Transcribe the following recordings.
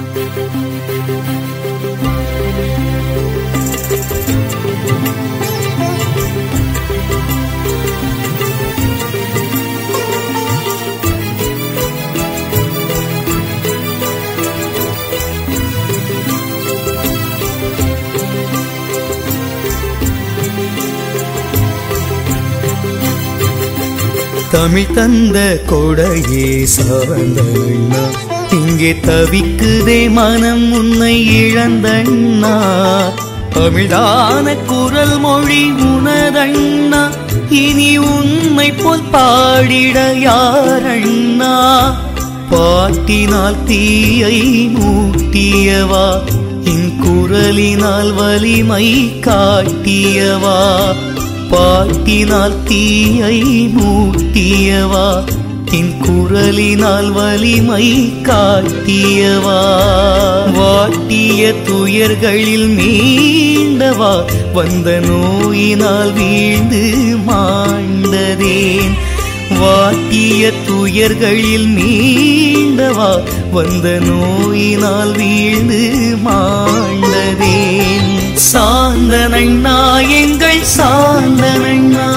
தமிழ் தந்த கொடையே சார்ந்தண்ணா இங்கே தவிக்குதே மனம் உன்னை இழந்தண்ணா தமிழான குரல் மொழி உனதண்ணா இனி உன்னை போல் பாடிட யாரண்ணா பாட்டினால் தீயை மூட்டியவா இன் குரலினால் வலிமை காட்டியவா பாட்டினால் தீயை மூட்டியவா என் குரலினால் வலிமை காட்டியவா வாட்டிய துயர்களில் மீண்டவா வந்த நோயினால் வீழ்ந்து மாண்டதேன் வாட்டிய துயர்களில் மீண்டவா வந்த நோயினால் வீழ்ந்து மாண்டதேன் சாந்தனண்ணா எங்கள் சாந்தனண்ணா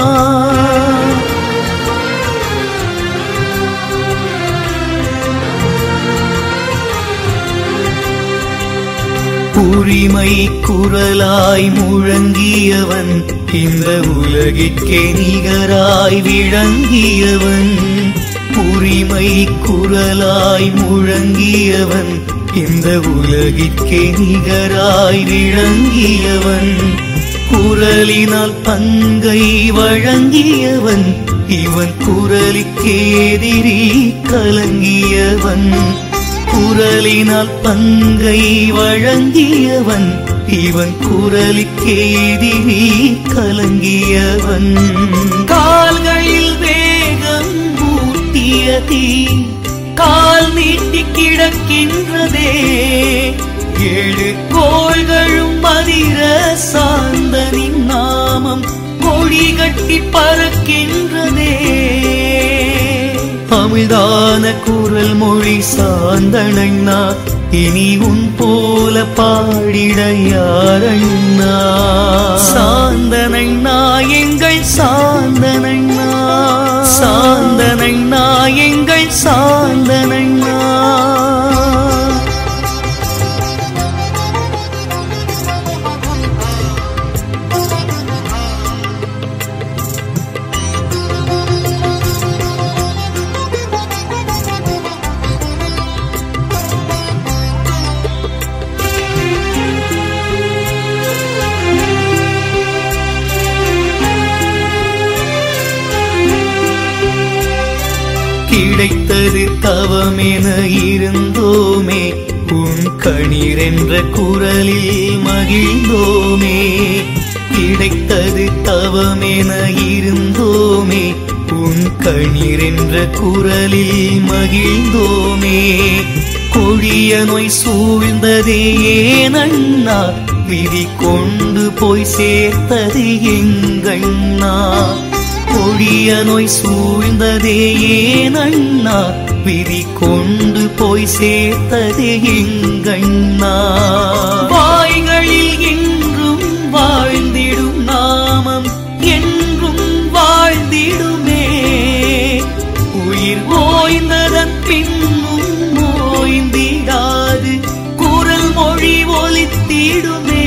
உரிமை குரலாய் முழங்கியவன் இந்த உலகிற்கே நிகராய் விளங்கியவன் உரிமை குரலாய் முழங்கியவன் இந்த உலகிற்கே நிகராய் விளங்கியவன் குரலினால் பங்கை வழங்கியவன் இவன் குரலுக்கே எதிரி கலங்கியவன் குரலினால் பங்கை வழங்கியவன் இவன் குரலுக்கே எதிரி கலங்கியவன் கால்களில் வேகம் ஊட்டிய தீ கால் நீட்டி கிடக்கின்றதே ஏழு கோள்களும் மதிர சாந்தனின் நாமம் கொடி கட்டி பறக்கின்றதே அமிழ்தான குரல் மொழி சாந்தனண்ணா இனி உன் போல பாடிட யாரண்ணா சாந்தனண்ணா எங்கள் சாந்தனண்ணா சாந்தனண்ணா எங்கள் சாந்தனண்ணா கிடைத்தது தவமென இருந்தோமே உன் கணீர் என்ற குரலில் மகிழ்ந்தோமே கிடைத்தது தவமென இருந்தோமே உன் கணீர் என்ற குரலில் மகிழ்ந்தோமே கொடிய நோய் சூழ்ந்ததே ஏனண்ணா விதி கொண்டு போய் சேர்த்தது எங்கண்ணா கொடிய நோய் சூழ்ந்ததே ஏனண்ணா விதி கொண்டு போய் சேர்த்தது எங்கண்ணா வாய்களில் என்றும் வாழ்ந்திடும் நாமம் என்றும் வாழ்ந்திடுமே உயிர் ஓய்ந்ததன் பின்னும் ஓய்ந்திடாது குரல் மொழி ஒலித்திடுமே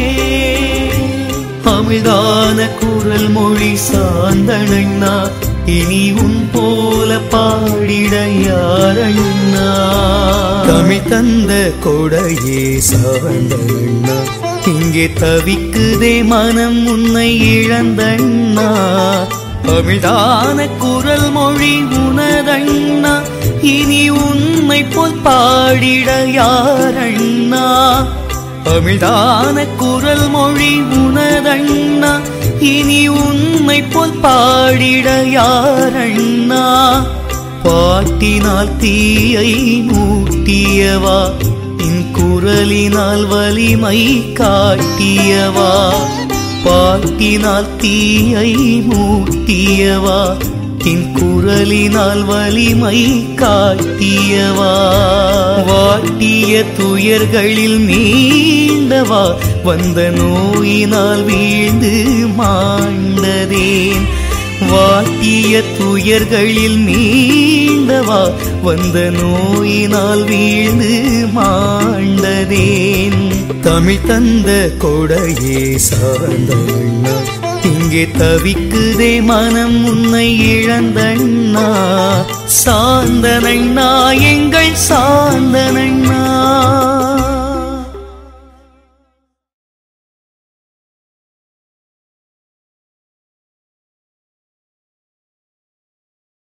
அமிழ்தான குரல் மொழி சாந்தனண்ணா இனி உன் போல பாடிட யாரண்ணா தமிழ் தந்த கொடையே சாந்தனண்ணா இங்கே தவிக்குதே மனம் உன்னை இழந்தண்ணா அமிழ்தான குரல் மொழி உனதண்ணா இனி உன்னை போல் பாடிட யாரண்ணா அமிழ்தான குரல் மொழி உனதண்ணா இனி உன்னை போல் பாடிட யாரண்ணா பாட்டினால் தீயை மூட்டியவா இன் குரலினால் வலிமை காட்டியவா பாட்டினால் தீயை மூட்டியவா இன் குரலினால் வலிமை காட்டியவா வாட்டிய துயர்களில் மீண்டவா வந்த நோயினால் வீழ்ந்து மாண்டதேன் வாட்டிய துயர்களில் மீண்டவா வந்த நோயினால் வீழ்ந்து மாண்டதேன் தமிழ் தந்த கொடையே சார்ந்தண்ணா இங்கே தவிக்குதே மனம் உன்னை இழந்தண்ணா சாந்தனண்ணா எங்கள் சாந்தனண்ணா